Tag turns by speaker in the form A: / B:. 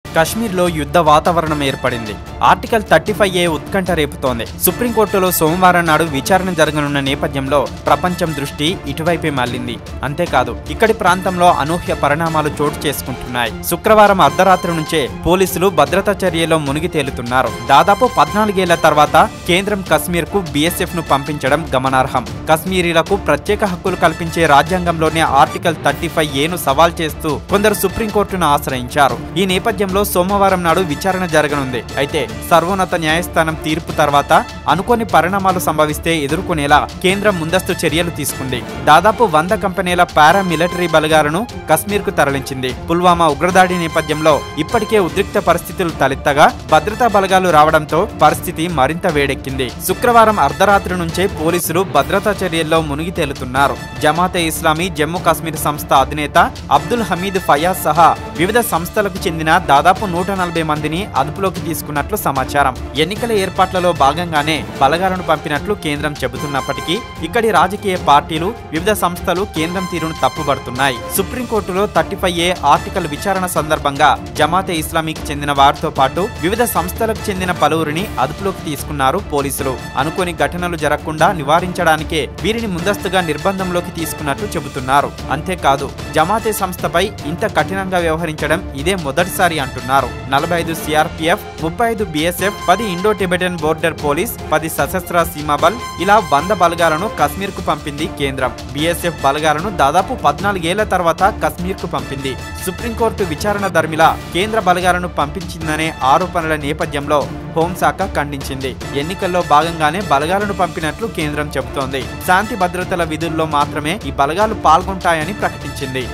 A: కశ్మీర్లో యుద్ధ వాతావరణం ఏర్పడింది ఆర్టికల్ థర్టీ ఫైవ్ ఏ ఉత్కంఠ రేపుతోంది సుప్రీంకోర్టులో సోమవారం నాడు విచారణ జరగనున్న నేపథ్యంలో ప్రపంచం దృష్టి ఇటువైపే మళ్లింది అంతేకాదు ఇక్కడి ప్రాంతంలో అనూహ్య పరిణామాలు చోటు చేసుకుంటున్నాయి శుక్రవారం అర్ధరాత్రి నుంచే పోలీసులు భద్రతా చర్యలో మునిగి తేలుతున్నారు దాదాపు పద్నాలుగేళ్ల తర్వాత కేంద్రం కశ్మీర్ కు బీఎస్ఎఫ్ ను పంపించడం గమనార్హం కశ్మీరీలకు ప్రత్యేక హక్కులు కల్పించే రాజ్యాంగంలోని ఆర్టికల్ థర్టీ ఫైవ్ ఏను సవాల్ చేస్తూ కొందరు సుప్రీంకోర్టును ఆశ్రయించారు ఈ నేపథ్యంలో సోమవారం నాడు విచారణ జరగనుంది అయితే సర్వోన్నత న్యాయస్థానం తీర్పు తర్వాత అనుకోని పరిణామాలు సంభవిస్తే ఎదుర్కొనేలా కేంద్రం ముందస్తు చర్యలు తీసుకుంది దాదాపు వంద కంపెనీల పారా మిలిటరీ బలగాలను కశ్మీర్ కు తరలించింది పుల్వామా ఉగ్రదాడి నేపథ్యంలో ఇప్పటికే ఉద్రిక్త పరిస్థితులు తలెత్తగా భద్రతా బలగాలు రావడంతో పరిస్థితి మరింత వేడెక్కింది శుక్రవారం అర్ధరాత్రి నుంచే పోలీసులు భద్రతా చర్యల్లో మునిగి తేలుతున్నారు జమాతే ఇస్లామీ జమ్మూ కాశ్మీర్ సంస్థ అధినేత అబ్దుల్ హమీద్ ఫయాజ్ సహా వివిధ సంస్థలకు చెందిన దాదాపు నూట నలభై మందిని అదుపులోకి తీసుకున్నట్లు సమాచారం ఎన్నికల ఏర్పాట్లలో భాగంగానే బలగాలను పంపినట్లు కేంద్రం చెబుతున్నప్పటికీ ఇక్కడి రాజకీయ పార్టీలు వివిధ సంస్థలు కేంద్రం తీరును తప్పుబడుతున్నాయి సుప్రీంకోర్టులో థర్టీ ఫైవ్ ఏ ఆర్టికల్ విచారణ సందర్భంగా జమాతే ఇస్లామీకి చెందిన వారితో పాటు వివిధ సంస్థలకు చెందిన పలువురిని అదుపులోకి తీసుకున్నారు పోలీసులు అనుకోని ఘటనలు జరగకుండా నివారించడానికే వీరిని ముందస్తుగా నిర్బంధంలోకి తీసుకున్నట్లు చెబుతున్నారు అంతేకాదు జమాతే సంస్థపై ఇంత కఠినంగా వ్యవహరించడం ఇదే మొదటిసారి అంటున్నారు నలభై ఐదు సిఆర్పిఎఫ్ ముప్పై ఐదు బిఎస్ఎఫ్ పది ఇండో టిబెటన్ బోర్డర్ పోలీస్ పది సశస్త్ర సీమాబల్ ఇలా వంద బలగాలను కశ్మీర్ కు పంపింది కేంద్రం బిఎస్ఎఫ్ బలగాలను దాదాపు పద్నాలుగేళ్ల తర్వాత కశ్మీర్ కు పంపింది సుప్రీంకోర్టు విచారణ ధర్మిలా కేంద్ర బలగాలను పంపించిందనే ఆరోపణల నేపథ్యంలో హోంశాఖ ఖండించింది ఎన్నికల్లో భాగంగానే బలగాలను పంపినట్లు కేంద్రం చెబుతోంది శాంతి భద్రతల విధుల్లో మాత్రమే ఈ బలగాలు పాల్గొంటాయని ప్రకటించింది